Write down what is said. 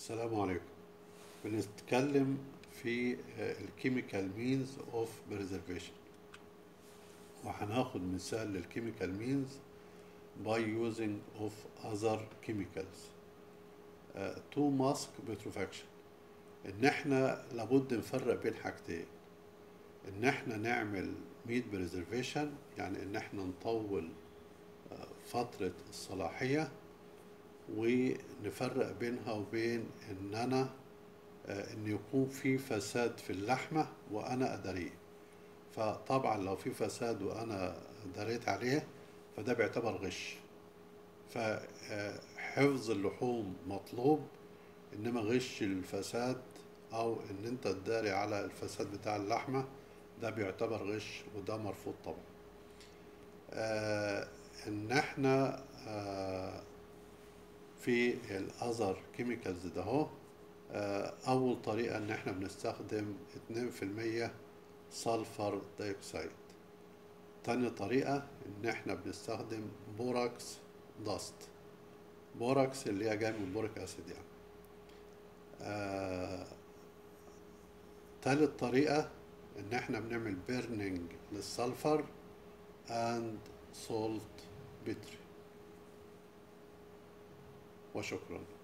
السلام عليكم بنتكلم في الكيميكال مينز اوف بريزرفيشن وهناخد مثال للكيميكال مينز by using of other chemicals uh, to mask putrefaction ان احنا لابد نفرق بين حاجتين ان احنا نعمل ميت بريزرفيشن يعني ان احنا نطول uh, فترة الصلاحية ونفرق بينها وبين ان انا آه، ان يكون في فساد في اللحمه وانا اداريه فطبعا لو في فساد وانا دريت عليه فده بيعتبر غش فحفظ اللحوم مطلوب انما غش الفساد او ان انت تداري على الفساد بتاع اللحمه ده بيعتبر غش وده مرفوض طبعا آه ان احنا آه في الاذر كيميكالز ده هو آه، اول طريقه ان احنا بنستخدم 2% سلفر دايوكسيد تاني طريقه ان احنا بنستخدم بوراكس داست بوراكس اللي هي جاي من بوريك اسيد يعني آه، تالت طريقه ان احنا بنعمل بيرنينج للسلفر اند سولت بتري وشكرا